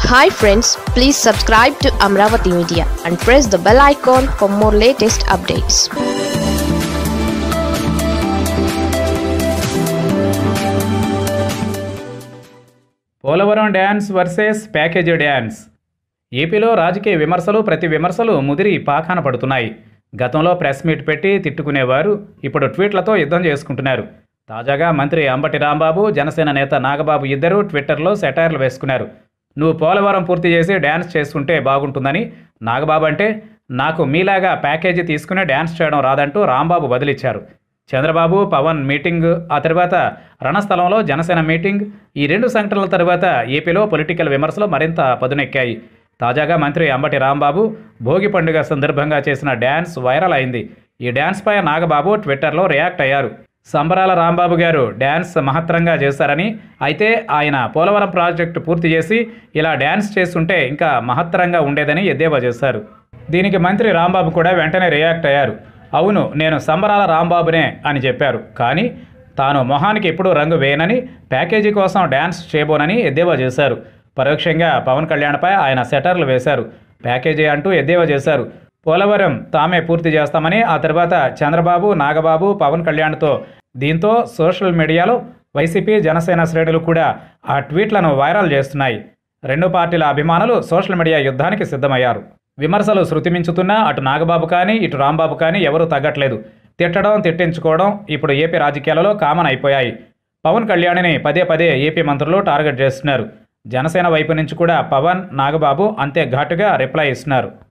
hi friends please subscribe to Amaravati media and press the bell icon for more latest updates Polavaram dance versus package dance ఏపీలో రాజకీయ విమర్శలు ప్రతి విమర్శలు ముదిరి పాకాన పడుతున్నాయి గతంలో ప్రెస్ మీట్ పెట్టి తిట్టుకునేవారు ఇప్పుడు ట్వీట్లతో యుద్ధం చేసుకుంటున్నారు తాజాగా మంత్రి అంబటి రాంబాబు జనసేన నేత నాగబాబు ఇద్దరూ ట్విట్టర్లో సెటైర్లు వేసుకున్నారు నువ్వు పోలవరం పూర్తి చేసి డ్యాన్స్ చేసుకుంటే బాగుంటుందని నాగబాబు అంటే నాకు మీలాగా ప్యాకేజీ తీసుకుని డ్యాన్స్ చేయడం రాదంటూ రాంబాబు బదిలిచ్చారు చంద్రబాబు పవన్ మీటింగ్ ఆ తర్వాత రణస్థలంలో జనసేన మీటింగ్ ఈ రెండు సంఘటనల తర్వాత ఏపీలో పొలిటికల్ విమర్శలు మరింత పదునెక్కాయి తాజాగా మంత్రి అంబటి రాంబాబు భోగి పండుగ సందర్భంగా చేసిన డ్యాన్స్ వైరల్ అయింది ఈ డ్యాన్స్పై నాగబాబు ట్విట్టర్లో రియాక్ట్ అయ్యారు సంబరాల రాంబాబు గారు డ్యాన్స్ మహత్తరంగా చేశారని అయితే ఆయన పోలవరం ప్రాజెక్టు పూర్తి చేసి ఇలా డ్యాన్స్ చేస్తుంటే ఇంకా మహత్తరంగా ఉండేదని ఎద్దేవా చేశారు దీనికి మంత్రి రాంబాబు కూడా వెంటనే రియాక్ట్ అయ్యారు అవును నేను సంబరాల రాంబాబునే అని చెప్పారు కానీ తాను మొహానికి ఎప్పుడూ రంగు వేయనని ప్యాకేజీ కోసం డ్యాన్స్ చేయబోనని ఎద్దేవా చేశారు పరోక్షంగా పవన్ కళ్యాణ్పై ఆయన సెటర్లు వేశారు ప్యాకేజీ అంటూ ఎద్దేవా చేశారు పోలవరం తామే పూర్తి చేస్తామని ఆ తర్వాత చంద్రబాబు నాగబాబు పవన్ కళ్యాణ్తో దీంతో సోషల్ మీడియాలో వైసీపీ జనసేన శ్రేణులు కూడా ఆ ట్వీట్లను వైరల్ చేస్తున్నాయి రెండు పార్టీల అభిమానులు సోషల్ మీడియా యుద్ధానికి సిద్ధమయ్యారు విమర్శలు శృతిమించుతున్నా అటు నాగబాబు కానీ ఇటు రాంబాబు కానీ ఎవరూ తగ్గట్లేదు తిట్టడం తిట్టించుకోవడం ఇప్పుడు ఏపీ రాజకీయాలలో కామన్ అయిపోయాయి పవన్ కళ్యాణ్ని పదే పదే ఏపీ మంత్రులు టార్గెట్ చేస్తున్నారు జనసేన వైపు నుంచి కూడా పవన్ నాగబాబు అంతే ఘాటుగా రిప్లై ఇస్తున్నారు